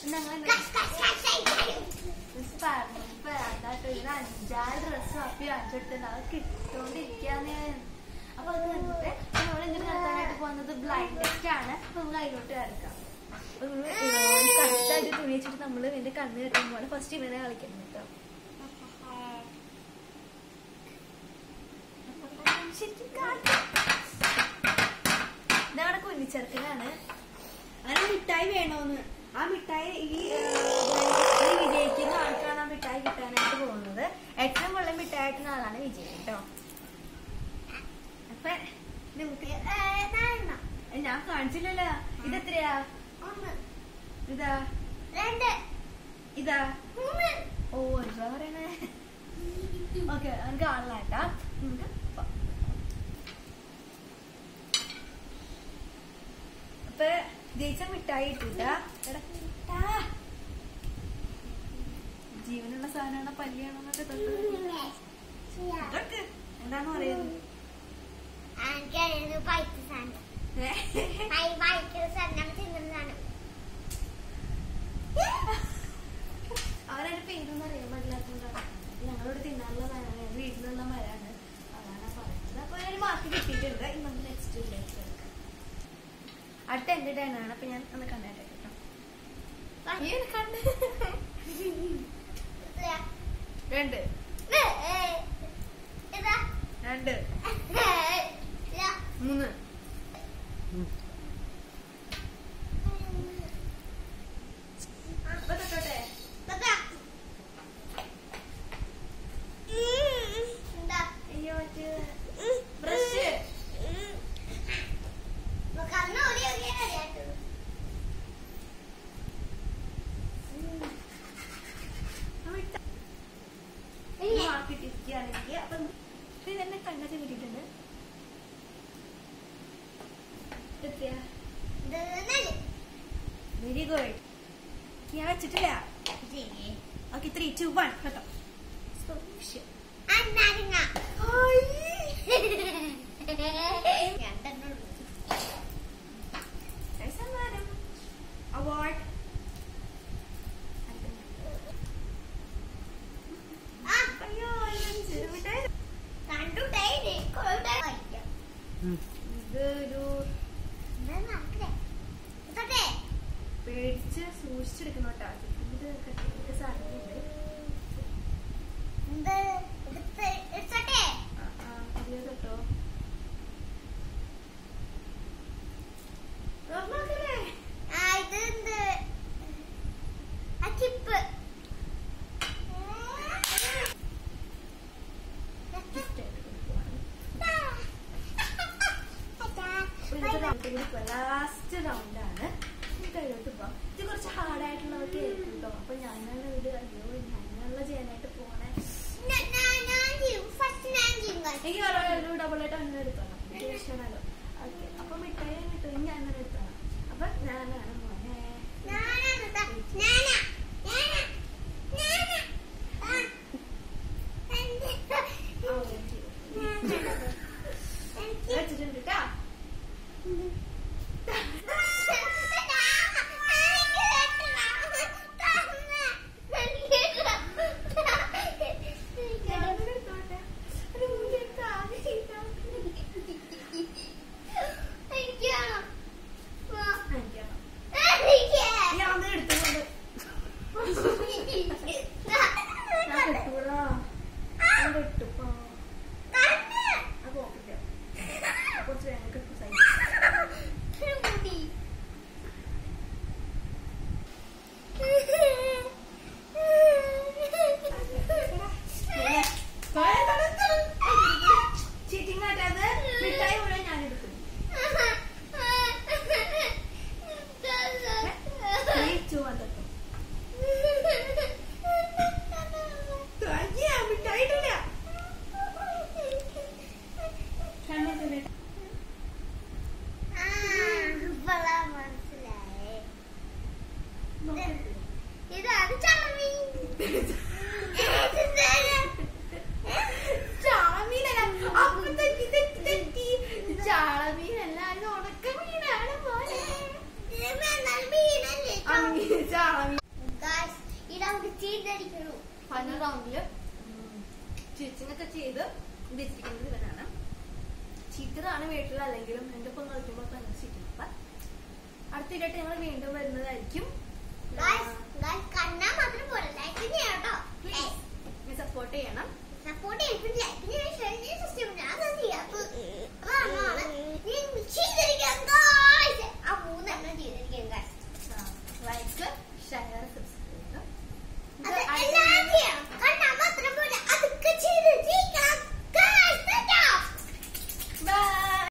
ഞങ്ങൾ പറഞ്ഞപ്പോ അതാട്ടോ ഇതിന് അഞ്ചാറ് ഡ്രസ്സ് അപ്പി അഞ്ചെട്ട് അത് കിട്ടോണ്ടിരിക്കാന്ന് അപ്പൊ അത് കണ്ടിട്ട് നമ്മൾ എന്തിനു നടത്താനായിട്ട് പോകുന്നത് ബ്ലൈൻഡ് ടെസ്റ്റ് ആണ് അപ്പൊ നമ്മൾ അതിലോട്ട് കിടക്കാം കറക്റ്റായിട്ട് തുണി വെച്ചിട്ട് നമ്മള് എന്റെ കണ്ണ് കെട്ടുമ്പോൾ ഫസ്റ്റ് ഇവനെ കളിക്കണം കേട്ടോ ശരിക്കും കാണിക്കാം. ഇതവിടെ കുഞ്ഞിച്ചെറുക്കനാണ് അങ്ങനെ മിഠായി വേണോന്ന് ആ മിഠായി ഈ ഈ വിജയിക്കുന്ന ആൾക്കാണ് ആ മിഠായി കിട്ടാനായിട്ട് പോകുന്നത് ഏറ്റവും കൂടുതൽ മിഠായി കിട്ടുന്ന ആളാണ് വിജയ് കേട്ടോ അപ്പൊ നമുക്ക് ഏ, ഞാൻ കാണിച്ചില്ലല്ലോ ഇതെത്രയാ ഇതാ ഇതാ ഓ എന്താ പറയണേ ഓക്കെ നമുക്ക് ആളിലാട്ടാ നമുക്ക് പ- അപ്പൊ ജയിച്ച മിഠായി ഇട്ടിട്ടാ എടാ, ഇട്ടാ. ജീവനുള്ള സാധനമാണോ പല്ലിയാണോ എന്നൊക്കെ തൊട്ട് ഇതൊക്കെ എന്താന്ന് പറയുന്നത് ഏ? അവരതിന്റെ പേരൊന്നും അറിയാൻ പാടില്ലാത്തതുകൊണ്ടാണ് ഞങ്ങളോട് തിന്നാനുള്ള മരമാണ് വീട്ടിലുള്ള മരമാണ് അതാണ് പറയുന്നത് അപ്പൊ ഒരു മാർക്ക് കിട്ടിയിട്ടുണ്ട് ഇനി നമുക്ക് നെക്സ്റ്റ് ഇല്ലേക്ക് എടുക്കാം അടുത്ത എന്റെ ടൈം ആണ് അപ്പൊ ഞാൻ ഒന്ന് കണ്ടേട്ടെ കേട്ടോ ഈ ഒരു കണ്ണ് രണ്ട് രണ്ട് മൂന്ന് അപ്പൊ തൊട്ടോട്ടെ അയ്യോ മറ്റേ ബ്രഷ് മാർക്ക് കിട്ടിയിരിക്കുകയാണെങ്കിൽ അപ്പൊ ഇത് തന്നെ കണ്ണൊക്കെ കിട്ടിയിട്ടുണ്ട് എത്രയാ വെരി ഗുഡ് ഞാൻ വെച്ചിട്ടില്ല ഓക്കെ ത്രീ ടു വൺ കേട്ടോ സൊല്യൂഷൻ സമ്മാനം അവാർഡ് അയ്യോ ഇതൊരു പേടിച്ച് സൂക്ഷിച്ചെടുക്കണം കേട്ടോ ഇത് കട്ടിട്ട് സാധ്യതയുണ്ട് ആ, ആ, ഇത് കേട്ടോ തുറന്നോക്കല്ലേ? ചിപ്പ് Gift ആയിട്ട് കൊടുക്കുവാണ്. അപ്പൊ ഇന്നത്തെ round കൂടി പോവാം. ലാസ്റ്റ് റൗണ്ട് ആണ് നമുക്ക് അതിലോട്ട് പോവാം ഇത് കുറച്ച് ഹാർഡ് ആയിട്ടുള്ളതൊക്കെ ആയിരിക്കും കേട്ടോ അപ്പൊ ഞാനാണ് ഇത് അയ്യോ ഞാനുള്ള ചെയ്യാനായിട്ട് പോണേ എനിക്ക് ഒരു ഡബിൾ ആയിട്ട് അങ്ങനെ എടുത്തോളാം എനിക്ക് വിഷമല്ലോ ഓക്കെ അപ്പൊ മിഠായി മിഠായി ഞാൻ അങ്ങനെ എടുത്തോളാം അപ്പൊ ഞാനാണ് മോനെ ആ, ഒരു ചെയ്തു. വെച്ചിട്ടുണ്ട് കേട്ടോ ഞാനൊരു എടുത്തോട്ടെ ഒരു മുടി എടുത്ത് ആദ്യം ചെയ്തോ. ചാണകം ഗായ്സ് ഈ നമുക്ക് ചെയ്തടിക്കണു ഫൈനൽ റൗണ്ടില് സ്റ്റിച്ചിങ് ഒക്കെ ചെയ്ത് വെച്ചിരിക്കുന്നത് ഇവനാണ് ചീറ്ററാണ് വീട്ടിൽ അല്ലെങ്കിലും എന്റെ ഒപ്പം കളിക്കുമ്പോൾ ഭയങ്കര ചീറ്റർ അപ്പൊ അടുത്തിട്ട് ഞങ്ങൾ വീണ്ടും വരുന്നതായിരിക്കും ഗായ്സ് ഗായ്സ് കണ്ണാ മാത്രം പോലെ